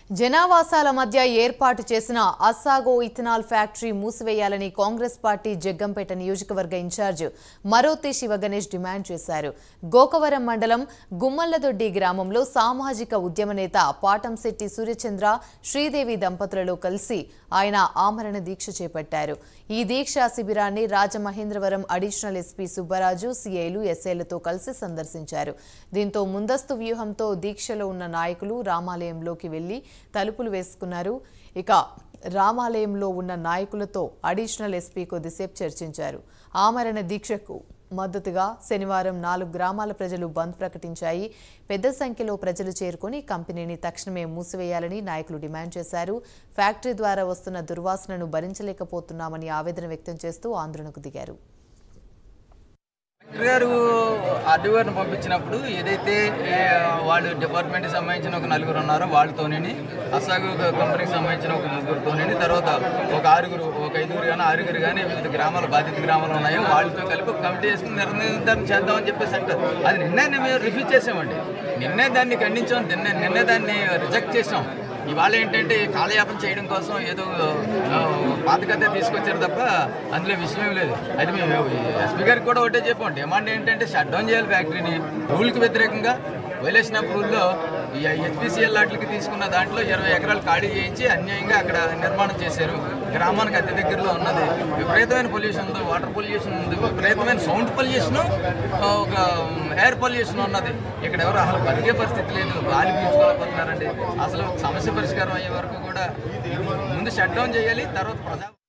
జనావాసాల మధ్య ఏర్పాటు చేసిన అస్సాగో ఇథనాల్ ఫ్యాక్టరీ మూసివేయాలని కాంగ్రెస్ పార్టీ జగ్గంపేట నియోజకవర్గ ఇన్ఛార్జ్ మరోతి శివగణేష్ డిమాండ్ చేశారు గోకవరం మండలం గుమ్మల్లదొడ్డి గ్రామంలో సామాజిక ఉద్యమ నేత పాటంశెట్టి సూర్యచంద్ర శ్రీదేవి దంపతులలో కలిసి ఆయన ఆమరణ దీక్ష చేపట్టారు ఈ దీక్షా శిబిరాన్ని రాజమహేంద్రవరం అడిషనల్ ఎస్పీ సుబ్బరాజు సీఐలు ఎస్ఐలతో కలిసి సందర్శించారు దీంతో ముందస్తు వ్యూహంతో దీక్షలో ఉన్న నాయకులు రామాలయంలోకి వెళ్లి తలుపులు వేసుకున్నారు ఇక రామాలయంలో ఉన్న నాయకులతో అడిషనల్ ఎస్పీ కొద్దిసేపు చర్చించారు ఆమరణ దీక్షకు మద్దతుగా శనివారం నాలుగు గ్రామాల ప్రజలు బంద్ ప్రకటించాయి పెద్ద సంఖ్యలో ప్రజలు చేరుకొని కంపెనీని తక్షణమే మూసివేయాలని నాయకులు డిమాండ్ చేశారు ఫ్యాక్టరీ ద్వారా వస్తున్న దుర్వాసనను భరించలేకపోతున్నామని ఆవేదన వ్యక్తం చేస్తూ ఆందోళనకు దిగారు కలెక్టర్ గారు ఆర్డీ గారిని పంపించినప్పుడు ఏదైతే ఏ, వాళ్ళు డిపార్ట్మెంట్కి సంబంధించిన ఒక నలుగురు ఉన్నారో వాళ్ళతోనే అసాగు కంపెనీకి సంబంధించిన ఒక ముగ్గురుతోనే తర్వాత ఒక ఆరుగురు ఒక ఐదుగురు కానీ ఆరుగురు కానీ వివిధ గ్రామాలు బాధిత గ్రామాలు ఉన్నాయో వాళ్ళతో కలిపి ఒక కమిటీ వేసుకుని నిర్ణయం చేద్దామని చెప్పేసి అంటారు అది నిన్నే మేము రిఫ్యూజ్ చేసామండి నిన్నే దాన్ని ఖండించాం నిన్నే నిన్నే దాన్ని రిజెక్ట్ చేసాం ఇవాళ ఏంటంటే ఈ కాలయాపన చేయడం కోసం ఏదో ఆ, పాత కథ తీసుకొచ్చారు తప్ప అందులో విషయం ఏం లేదు అది మేము ఎస్పీ గారికి కూడా ఒకటే చెప్పాం డిమాండ్ ఏంటంటే షట్ డౌన్ చేయాలి ఫ్యాక్టరీని రూల్కి వ్యతిరేకంగా వైలేషన్ ఆఫ్ రూల్లో ఈ హెచ్పిసిఎల్ వాటికి తీసుకున్న దాంట్లో ఇరవై ఎకరాలు ఖాళీ చేయించి అన్యాయంగా అక్కడ నిర్మాణం చేశారు గ్రామానికి అతి దగ్గరలో ఉన్నది విపరీతమైన పొల్యూషన్ ఉంది వాటర్ పొల్యూషన్ ఉంది విపరీతమైన సౌండ్ పొల్యూషన్ ఒక ఎయిర్ పొల్యూషన్ ఉన్నది ఇక్కడ ఎవరు అసలు బతికే పరిస్థితి లేదు గాలి పీల్చుకోలేకపోతున్నారండి అసలు సమస్య పరిష్కారం అయ్యే వరకు కూడా ముందు షట్ డౌన్ చేయాలి తర్వాత ప్రజా